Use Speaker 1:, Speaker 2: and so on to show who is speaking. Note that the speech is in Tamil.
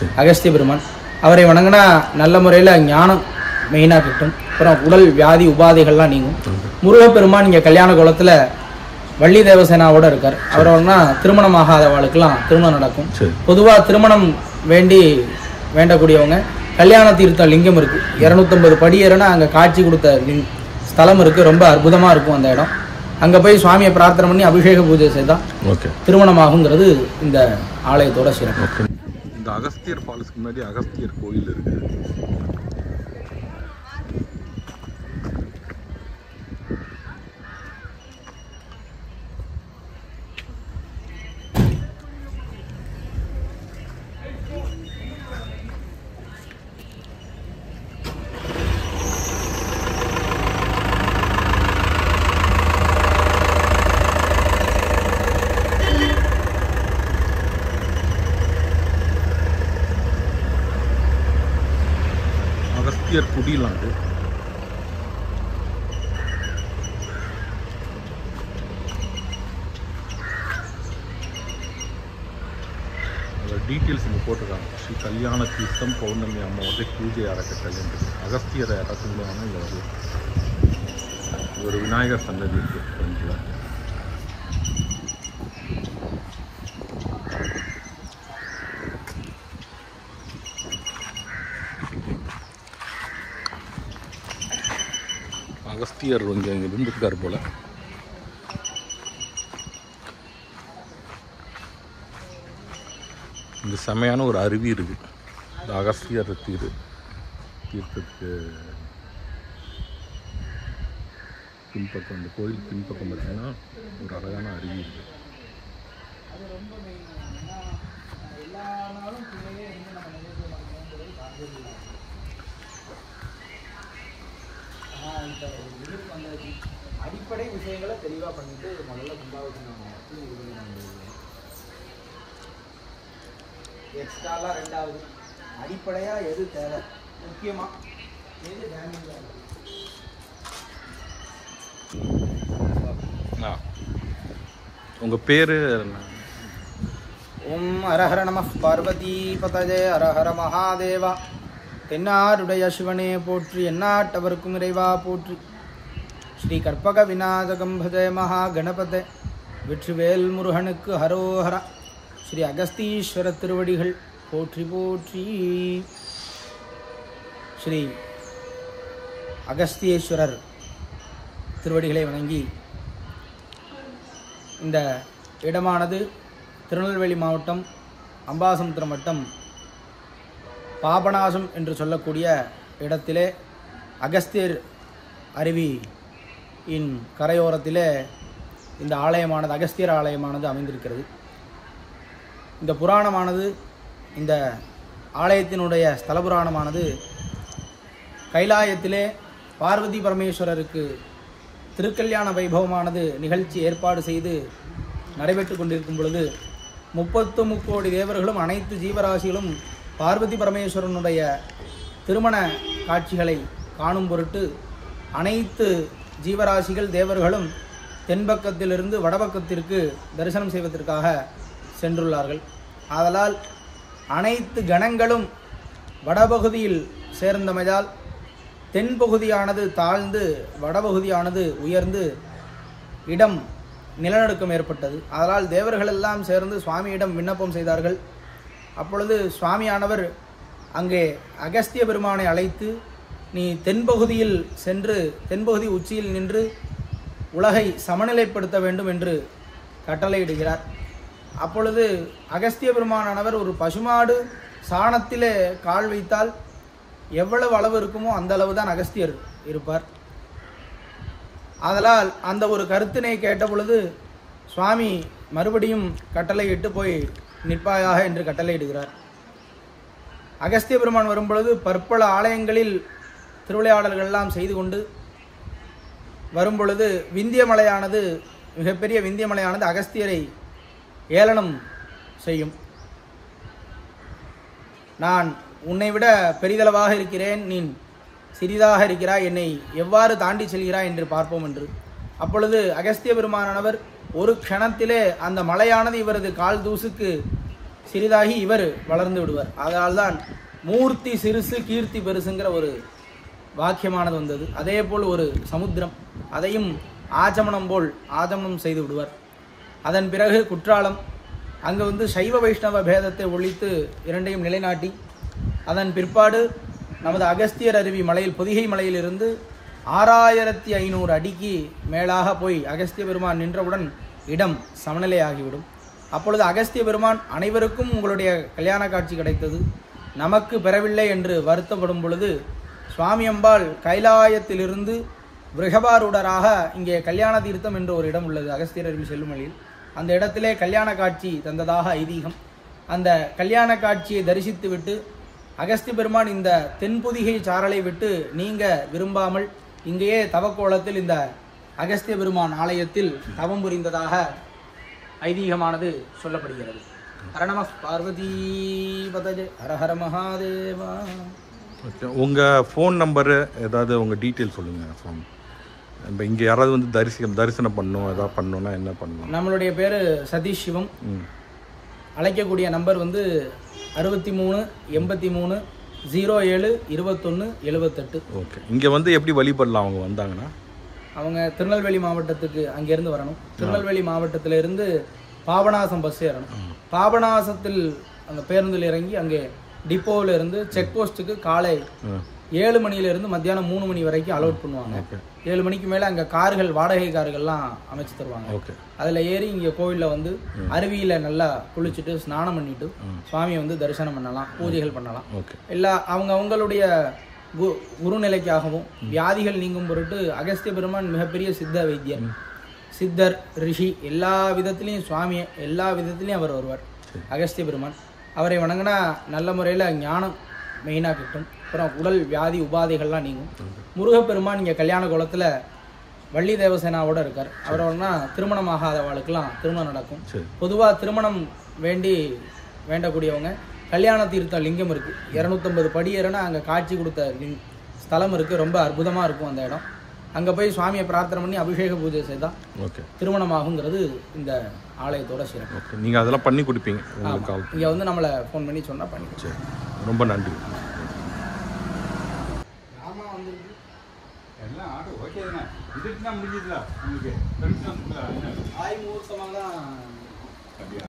Speaker 1: அகஸ்திய பெருமான் அவரை வணங்கினா நல்ல முறையில் ஞானம் மெயினாக கிட்டும் அப்புறம் உடல் வியாதி உபாதைகள்லாம் நீங்கும் முருகப்பெருமான் இங்கே கல்யாண குளத்தில் வள்ளி தேவசேனாவோட இருக்கார் அவர் வணங்கினா திருமணம் ஆகாதவாளுக்கெல்லாம் திருமணம் நடக்கும்
Speaker 2: சரி
Speaker 1: பொதுவாக திருமணம் வேண்டி வேண்டக்கூடியவங்க கல்யாண தீர்த்த லிங்கம் இருக்கு இரநூத்தம்பது படி ஏறுனா அங்கே காட்சி கொடுத்த லிங் ஸ்தலம் இருக்கு ரொம்ப அற்புதமா இருக்கும் அந்த இடம் அங்கே போய் சுவாமியை பிரார்த்தனை பண்ணி அபிஷேக பூஜை செய்தால்
Speaker 2: ஓகே
Speaker 1: திருமணமாகுங்கிறது இந்த ஆலயத்தோட சிறப்பு
Speaker 2: ஓகே இந்த அகஸ்தியர் ஃபால்ஸ்க்கு முன்னாடி அகஸ்தியர் கோயில் இருக்கு அகஸ்தியர் குடிலாம் அது அதோட டீட்டெயில்ஸ் இங்கே போட்டிருக்காங்க ஸ்ரீ கல்யாண தீர்த்தம் பௌர்ணமி அம்மாவோட பூஜை அறக்கட்டளைன்றது அகஸ்தியரை இறக்கும்போது இங்கே வருது இது ஒரு விநாயகர் சன்னதி இருக்கு ஃப்ரண்ட்டில் அகஸ்தியர் இங்கே இங்கே இருந்திருக்கார் போல இங்கே செமையான ஒரு அருவி இருக்கு இந்த அகஸ்தியர் தீர் தீர்த்தத்துக்கு பின்பக்கம் இந்த கோயில் பின்பக்கம் பார்த்தீங்கன்னா ஒரு அழகான அருவி இருக்கு
Speaker 1: அடிப்படை விஷயங்களை தெளிவாக பண்ணிட்டு முதல்ல கும்பாபிஷேகம் எக்ஸ்ட்ராலாம் ரெண்டாவது அடிப்படையாக எது தேவை முக்கியமாக எது டேமேஜ்
Speaker 2: ஆ உங்கள் பேர்
Speaker 1: ஓம் ஹரஹர நம பார்வதி பதஜே ஹரஹர மகாதேவா தென்னாருடைய சிவனே போற்றி எந்நாட்டவர்க்கும் இறைவா போற்றி ஸ்ரீ கற்பக விநாயகம் பஜய மகா கணபதே வெற்றிவேல் முருகனுக்கு ஹரோஹர ஸ்ரீ அகஸ்தீஸ்வர திருவடிகள் போற்றி போற்றி ஸ்ரீ அகஸ்தீஸ்வரர் திருவடிகளை வணங்கி இந்த இடமானது திருநெல்வேலி மாவட்டம் அம்பாசமுத்திரம் வட்டம் பாபநாசம் என்று சொல்லக்கூடிய இடத்திலே அகஸ்தியர் அருவி இன் கரையோரத்திலே இந்த ஆலயமானது அகஸ்தியர் ஆலயமானது அமைந்திருக்கிறது இந்த புராணமானது இந்த ஆலயத்தினுடைய ஸ்தல புராணமானது கைலாயத்திலே பார்வதி பரமேஸ்வரருக்கு திருக்கல்யாண வைபவமானது நிகழ்ச்சி ஏற்பாடு செய்து நடைபெற்று கொண்டிருக்கும் பொழுது முப்பத்து முக்கோடி தேவர்களும் அனைத்து ஜீவராசிகளும் பார்வதி பரமேஸ்வரனுடைய திருமண காட்சிகளை காணும் பொருட்டு அனைத்து ஜீவராசிகள் தேவர்களும் தென்பக்கத்திலிருந்து வடபக்கத்திற்கு தரிசனம் செய்வதற்காக சென்றுள்ளார்கள் ஆதலால் அனைத்து கணங்களும் வடபகுதியில் சேர்ந்தமையால் தென்பகுதியானது தாழ்ந்து வடபகுதியானது உயர்ந்து இடம் நிலநடுக்கம் ஏற்பட்டது அதனால் தேவர்கள் எல்லாம் சேர்ந்து சுவாமியிடம் விண்ணப்பம் செய்தார்கள் அப்பொழுது சுவாமியானவர் அங்கே அகஸ்திய பெருமானை அழைத்து நீ தென்பகுதியில் சென்று தென்பகுதி உச்சியில் நின்று உலகை சமநிலைப்படுத்த வேண்டும் என்று கட்டளையிடுகிறார் அப்பொழுது அகஸ்திய பெருமானானவர் ஒரு பசுமாடு சாணத்திலே கால் வைத்தால் எவ்வளவு அளவு இருக்குமோ அந்த அளவு தான் அகஸ்தியர் இருப்பார் ஆதலால் அந்த ஒரு கருத்தினை கேட்ட பொழுது சுவாமி மறுபடியும் கட்டளையிட்டு போய் நிற்பாயாக என்று கட்டளையிடுகிறார் அகஸ்திய பெருமான் வரும்பொழுது பற்பல ஆலயங்களில் திருவிளையாடல்கள் எல்லாம் செய்து கொண்டு வரும்பொழுது விந்தியமலையானது மிகப்பெரிய விந்தியமலையானது அகஸ்தியரை ஏளனம் செய்யும் நான் உன்னை விட பெரிதளவாக இருக்கிறேன் நீ சிறிதாக இருக்கிறாய் என்னை எவ்வாறு தாண்டி செல்கிறாய் என்று பார்ப்போம் என்று அப்பொழுது அகஸ்திய பெருமானானவர் ஒரு க்ஷணத்திலே அந்த மலையானது இவரது கால் தூசுக்கு சிறிதாகி இவர் வளர்ந்து விடுவார் அதனால்தான் மூர்த்தி சிறுசு கீர்த்தி பெருசுங்கிற ஒரு வாக்கியமானது வந்தது அதே போல் ஒரு சமுத்திரம் அதையும் ஆச்சமனம் போல் ஆச்சமனம் செய்து விடுவார் அதன் பிறகு குற்றாலம் அங்கே வந்து சைவ வைஷ்ணவ பேதத்தை ஒழித்து இரண்டையும் நிலைநாட்டி அதன் பிற்பாடு நமது அகஸ்தியர் அருவி மலையில் பொதிகை மலையிலிருந்து ஆறாயிரத்தி ஐநூறு அடிக்கு மேலாக போய் அகஸ்திய பெருமான் நின்றவுடன் இடம் சமநிலையாகிவிடும் அப்பொழுது அகஸ்திய பெருமான் அனைவருக்கும் உங்களுடைய கல்யாண காட்சி கிடைத்தது நமக்கு பெறவில்லை என்று வருத்தப்படும் பொழுது சுவாமி அம்பாள் கைலாயத்திலிருந்து விருகபாரூடராக இங்கே கல்யாண தீர்த்தம் என்ற ஒரு இடம் உள்ளது அகஸ்தியர் அருவி செல்லும் வழியில் அந்த இடத்திலே கல்யாண காட்சி தந்ததாக ஐதீகம் அந்த கல்யாண காட்சியை தரிசித்து விட்டு அகஸ்திய பெருமான் இந்த தென்பொதிகை சாரலை விட்டு நீங்க விரும்பாமல் இங்கேயே தவக்கோலத்தில் இந்த அகஸ்திய பெருமான் ஆலயத்தில் தவம் புரிந்ததாக ஐதீகமானது சொல்லப்படுகிறது ஹரணம பார்வதி பதஜே ஹரஹர மகாதேவா
Speaker 2: ஓகே உங்கள் ஃபோன் நம்பரு ஏதாவது உங்கள் டீட்டெயில் சொல்லுங்கள் ஃபோன் இப்போ இங்கே யாராவது வந்து தரிசிக்க தரிசனம் பண்ணணும் ஏதாவது பண்ணணும்னா என்ன பண்ணணும்
Speaker 1: நம்மளுடைய பேர் சதீஷ் சிவம்
Speaker 2: ம்
Speaker 1: அழைக்கக்கூடிய நம்பர் வந்து அறுபத்தி மூணு எண்பத்தி மூணு ஜீரோ ஏழு இருபத்தொன்று எழுபத்தெட்டு
Speaker 2: ஓகே இங்கே வந்து எப்படி வழிபடலாம் அவங்க வந்தாங்கன்னா
Speaker 1: அவங்க திருநெல்வேலி மாவட்டத்துக்கு அங்கேருந்து வரணும் திருநெல்வேலி மாவட்டத்திலிருந்து பாபநாசம் பஸ் ஏறணும் பாபநாசத்தில் அந்த பேருந்தில் இறங்கி அங்கே டிப்போவில் இருந்து செக் போஸ்ட்டுக்கு காலை
Speaker 2: ஆ
Speaker 1: ஏழு மணியிலிருந்து மத்தியானம் மூணு மணி வரைக்கும் அலோட் பண்ணுவாங்க
Speaker 2: ஓகே
Speaker 1: ஏழு மணிக்கு மேலே அங்கே கார்கள் வாடகை கார்கள்லாம் அமைச்சு தருவாங்க
Speaker 2: ஓகே
Speaker 1: அதில் ஏறி இங்கே கோவிலில் வந்து அருவியில் நல்லா குளிச்சுட்டு ஸ்நானம் பண்ணிட்டு சுவாமியை வந்து தரிசனம் பண்ணலாம் பூஜைகள் பண்ணலாம்
Speaker 2: ஓகே
Speaker 1: எல்லா அவங்க அவங்களுடைய கு குருநிலைக்காகவும் வியாதிகள் நீங்கும் பொருட்டு அகஸ்திய பெருமான் மிகப்பெரிய சித்த வைத்தியர் சித்தர் ரிஷி எல்லா விதத்திலையும் சுவாமி எல்லா விதத்திலையும் அவர் வருவார் அகஸ்திய பெருமான் அவரை வணங்கினா நல்ல முறையில் ஞானம் மெயினாக கிட்டும் அப்புறம் உடல் வியாதி உபாதைகள்லாம் நீங்கும் முருகப்பெருமான் இங்கே கல்யாண குளத்தில் வள்ளி தேவசேனாவோட இருக்கார் அவரோடனா திருமணம் ஆகாதவாளுக்கெல்லாம் திருமணம் நடக்கும்
Speaker 2: சரி
Speaker 1: பொதுவாக திருமணம் வேண்டி வேண்டக்கூடியவங்க கல்யாண தீர்த்த லிங்கம் இருக்குது இரநூத்தம்பது படி ஏறுனா அங்கே காட்சி கொடுத்த லிங் ஸ்தலம் இருக்குது ரொம்ப அற்புதமாக இருக்கும் அந்த இடம் அங்கே போய் சுவாமியை பிரார்த்தனை பண்ணி அபிஷேக பூஜை செய்தால்
Speaker 2: ஓகே
Speaker 1: திருமணமாகுங்கிறது இந்த ஆலயத்தோட சிறப்பு
Speaker 2: ஓகே நீங்கள் அதெல்லாம் பண்ணி கொடுப்பீங்க உங்களுக்கு கால்
Speaker 1: இங்கே வந்து நம்மளை ஃபோன் பண்ணி சொன்னால் பண்ணி
Speaker 2: சரி ரொம்ப நன்றி
Speaker 1: ஆமாம் வந்துருக்கு
Speaker 3: எல்லாம் ஆடு ஓகே தானே இதுக்கு தான் முடிஞ்சதுல உங்களுக்கு பெருசாக
Speaker 1: ஆய் முகூர்த்தமாக தான்
Speaker 3: அப்படியா